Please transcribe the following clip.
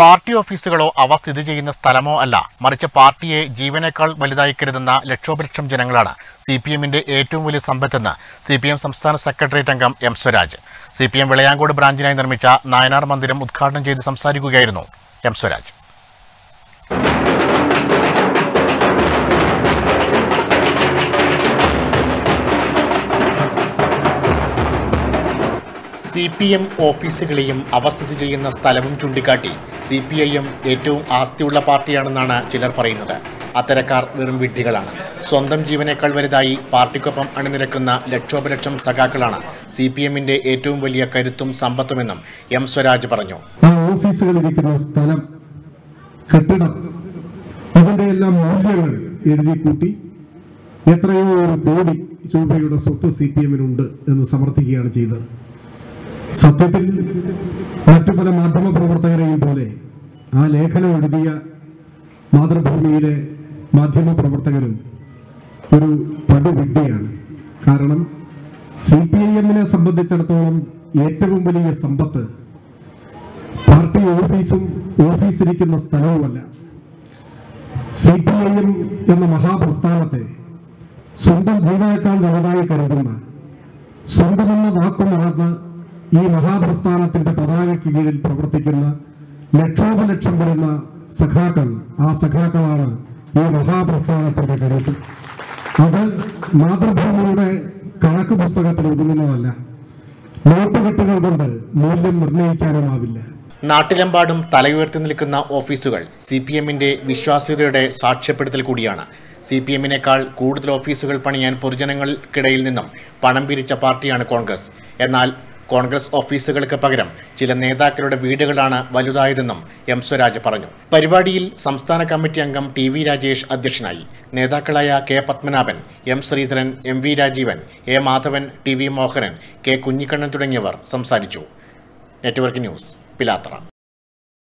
party ഓഫീസുകളോ അവ സ്ഥിതി ചെയ്യുന്ന സ്ഥലമോ അല്ല മറിച്ച് പാർട്ടിയെ ജീവനേക്കാൾ വലുതായി കരുതുന്ന ലക്ഷോപലക്ഷം ജനങ്ങളാണ് സി പി എമ്മിന്റെ ഏറ്റവും വലിയ സമ്പത്തെന്ന് സി പി എം സംസ്ഥാന സെക്രട്ടേറിയറ്റ് അംഗം M Swaraj C P M Vilayankode ബ്രാഞ്ചിനായി നിർമ്മിച്ച നായനാർ മന്ദിരം ഉദ്ഘാടനം ചെയ്ത് സംസാരിക്കുകയായിരുന്നു M Swaraj C P M ഓഫീസുകളെയും അവ സ്ഥിതി ചെയ്യുന്ന സ്ഥലവും ചൂണ്ടിക്കാട്ടി സി പി ഐ എം ഏറ്റവും ആസ്തിയുള്ള പാർട്ടിയാണെന്നാണ് ചിലർ പറയുന്നത് അത്തരക്കാർ വെറും വിഡ്ഢികളാണ് സ്വന്തം ജീവനേക്കാൾ വലുതായി പാർട്ടിക്കൊപ്പം അണിനിരക്കുന്ന ലക്ഷോപലക്ഷം സഖാക്കളാണ് സി പി എമ്മിന്റെ ഏറ്റവും വലിയ കരുത്തും സമ്പത്തുമെന്നും എം സ്വരാജ് പറഞ്ഞു ആ ഓഫീസുകൾ ഇരിക്കുന്ന സ്ഥലം കെട്ടിടം അതിന്റെ എല്ലാം മൂല്യങ്ങൾ എഴുതി കൂട്ടി എത്രയോ ഒരു കോടി രൂപയുടെ സ്വത്ത് സി പി എമ്മിനുണ്ട് എന്ന് സമർത്ഥിക്കുകയാണ് ചെയ്തത് സത്യത്തിൽ മറ്റു പല മാധ്യമ പ്രവർത്തകരെയും പോലെ ആ ലേഖനം എഴുതിയ മാതൃഭൂമിയിലെ മാധ്യമ പ്രവർത്തകരും ഒരു പടുവിഡ്ഢിയാണ് കാരണം സി പി ഐ എമ്മിനെ സംബന്ധിച്ചിടത്തോളം ഏറ്റവും വലിയ സമ്പത്ത് പാർട്ടി ഓഫീസും ഓഫീസിരിക്കുന്ന സ്ഥലവുമല്ല സി പി ഐ എം എന്ന മഹാപ്രസ്ഥാനത്തെ സ്വന്തം ജീവനേക്കാൾ വലുതായി കരുതുന്ന സ്വന്തമെന്ന വാക്കുമറന്ന് ഈ മഹാപ്രസ്ഥാനത്തിന്റെ പതാകയ്ക്ക് കീഴിൽ പ്രവർത്തിക്കുന്ന ലക്ഷോപലക്ഷം വരുന്ന സഖാക്കൾ ആ സഖാക്കളാണ് ഈ മഹാപ്രസ്ഥാനത്തിന്റെ കരുത്ത് അത് മാതൃഭൂമിയുടെ കണക്ക് പുസ്തകത്തിൽ ഒതുങ്ങുന്നതല്ല നോട്ടുകെട്ടുകൾ കൊണ്ട് മൂല്യം നിർണ്ണയിക്കാനുമാവില്ല നാട്ടിലെമ്പാടും തലയുയർത്തി നിൽക്കുന്ന ഓഫീസുകൾ സി പി എമ്മിന്റെ വിശ്വാസ്യതയുടെ സാക്ഷ്യപ്പെടുത്തൽ കൂടിയാണ് സി പി എമ്മിനേക്കാൾ കൂടുതൽ ഓഫീസുകൾ പണിയാൻ പൊതുജനങ്ങൾക്കിടയിൽ നിന്നും പണം പിരിച്ച പാർട്ടിയാണ് കോൺഗ്രസ് എന്നാൽ കോൺഗ്രസ് ഓഫീസുകൾക്ക് പകരം ചില നേതാക്കളുടെ വീടുകളാണ് വലുതായതെന്നും എം സ്വരാജ് പറഞ്ഞു പരിപാടിയിൽ സംസ്ഥാന കമ്മിറ്റി അംഗം ടി വി രാജേഷ് അധ്യക്ഷനായി നേതാക്കളായ K Padmanabhan M Sreedharan M V Rajeevan A Madhavan T V Mohanan K Kunhikannan തുടങ്ങിയവർ സംസാരിച്ചു നെറ്റ്വർക്ക് ന്യൂസ് പിലാത്തറ